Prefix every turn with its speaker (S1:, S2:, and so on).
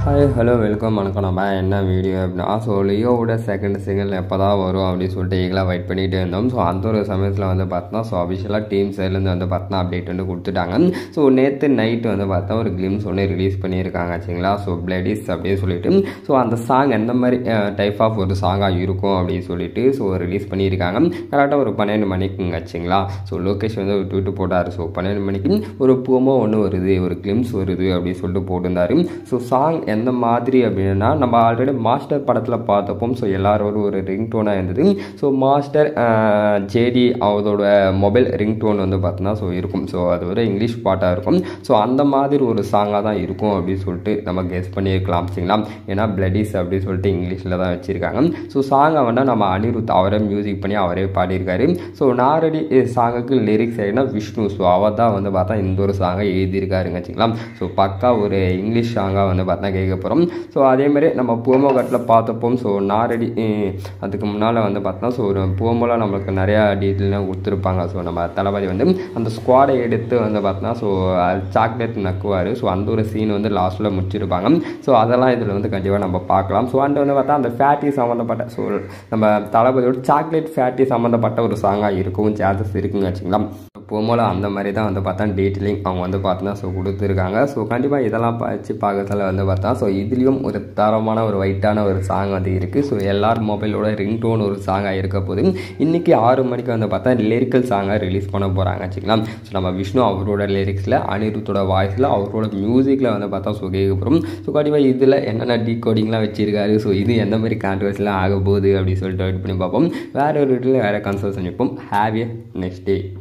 S1: hi hello welcome வணக்கம் நம்ம என்ன வீடியோ அப்படின்னா ஸோ லியோவோட செகண்ட் சிங்கிள் எப்போ தான் வரும் அப்படின்னு சொல்லிட்டு ஈகலாக வெயிட் பண்ணிகிட்டே இருந்தோம் ஸோ அந்த ஒரு சமயத்தில் வந்து பார்த்தோன்னா ஸோ அஃபிஷியலாக டீம் சைட்லேருந்து வந்து பார்த்தோன்னா அப்டேட் வந்து கொடுத்துட்டாங்க ஸோ நேற்று நைட் வந்து பார்த்தா ஒரு கிளிம்ஸ் ஒன்று ரிலீஸ் பண்ணியிருக்காங்க ஆச்சுங்களா ஸோ பிளடிஸ் அப்படின்னு சொல்லிட்டு ஸோ அந்த சாங் எந்த மாதிரி டைப் ஆஃப் ஒரு சாங்காக இருக்கும் அப்படின்னு சொல்லிட்டு ஸோ ரிலீஸ் பண்ணியிருக்காங்க கரெக்டாக ஒரு பன்னெண்டு மணிக்குங்க ஆச்சுங்களா ஸோ லோகேஷ் வந்து ஒரு ட்வீட்டு போட்டார் ஸோ பன்னெண்டு மணிக்கு ஒரு பூமோ ஒன்று வருது ஒரு கிளிம்ஸ் வருது அப்படின்னு சொல்லிட்டு போட்டிருந்தாரு ஸோ சாங் எந்த மாதிரி அப்படின்னா நம்ம ஆல்ரெடி மாஸ்டர் படத்தில் பார்த்தப்போ ஸோ எல்லாரோட ஒரு ரிங் டோனாக இருந்தது ஸோ மாஸ்டர் ஜேடி அவரோட மொபைல் ரிங் டோன் வந்து பார்த்தோன்னா ஸோ இருக்கும் ஸோ அது ஒரு இங்கிலீஷ் பாட்டாக இருக்கும் ஸோ அந்த மாதிரி ஒரு சாங்காக தான் இருக்கும் அப்படின்னு சொல்லிட்டு நம்ம கெஸ் பண்ணியிருக்கலாம் சரிங்களா ஏன்னா பிளடிஸ் அப்படின்னு சொல்லிட்டு இங்கிலீஷில் தான் வச்சுருக்காங்க ஸோ சாங்கை வந்து நம்ம அனிருத் அவரே மியூசிக் பண்ணி அவரே பாடியிருக்காரு ஸோ நாரடி சாங்குக்கு லிரிக்ஸ் ஆகினா விஷ்ணு ஸோ அவர் தான் வந்து பார்த்தா இந்த ஒரு சாங்கை எழுதியிருக்காருங்க வச்சுக்கலாம் ஸோ பக்கா ஒரு இங்கிலீஷ் சாங்காக வந்து பார்த்தா கேட்க போகிறோம் ஸோ அதேமாதிரி நம்ம பூமோ கட்டில் பார்த்தப்போம் ஸோ நாரடி அதுக்கு முன்னால் வந்து பார்த்தோன்னா ஸோ ஒரு பூமோவில் நம்மளுக்கு நிறையா டீட்டெயிலாம் கொடுத்துருப்பாங்க ஸோ நம்ம தளபதி வந்து அந்த ஸ்குவாடை எடுத்து வந்து பார்த்தோன்னா ஸோ சாக்லேட் நக்குவார் ஸோ அந்த ஒரு சீன் வந்து லாஸ்ட்டில் முடிச்சிருப்பாங்க ஸோ அதெல்லாம் இதில் வந்து கண்டிப்பாக நம்ம பார்க்கலாம் ஸோ அண்ட் வந்து பார்த்தா அந்த ஃபேட்டி சம்மந்தப்பட்ட ஸோ நம்ம தளபதியோட சாக்லேட் ஃபேட்டி சம்மந்தப்பட்ட ஒரு சாங்காக இருக்கவும் சான்சஸ் இருக்குங்க வச்சுங்களா போமோல அந்த மாதிரி தான் வந்து பார்த்தா டீட்டெயிலிங் அவங்க வந்து பார்த்தோன்னா ஸோ கொடுத்துருக்காங்க ஸோ கண்டிப்பாக இதெல்லாம் வச்சு பார்க்கறதுல வந்து பார்த்தா ஸோ இதுலேயும் ஒரு தரமான ஒரு ஒயிட்டான ஒரு சாங் வந்து இருக்குது ஸோ எல்லார் மொபைலோட ரிங் டோன் ஒரு சாங்காக இருக்க போது இன்றைக்கி ஆறு மணிக்கு வந்து பார்த்தா லிரிக்கல் சாங்காக ரிலீஸ் பண்ண போகிறாங்க வச்சுக்கலாம் ஸோ நம்ம விஷ்ணு அவரோட லிரிக்ஸில் அனிருத்தோட வாய்ஸில் அவரோட மியூசிக்கில் வந்து பார்த்தா ஸோ கேட்க போகிறோம் ஸோ கண்டிப்பாக இதில் என்னென்ன டீ கோடிங்லாம் வச்சிருக்காரு ஸோ இது எந்த மாதிரி கான்ட்ரவர்ஸ்லாம் ஆக போகுது அப்படின்னு சொல்லிட்டு வெயிட் பண்ணி பார்ப்போம் வேறு ஒரு வீட்டில் வேறு கன்சல்ட் பண்ணிப்போம் ஹாவ் ஏ நெக்ஸ்ட் டே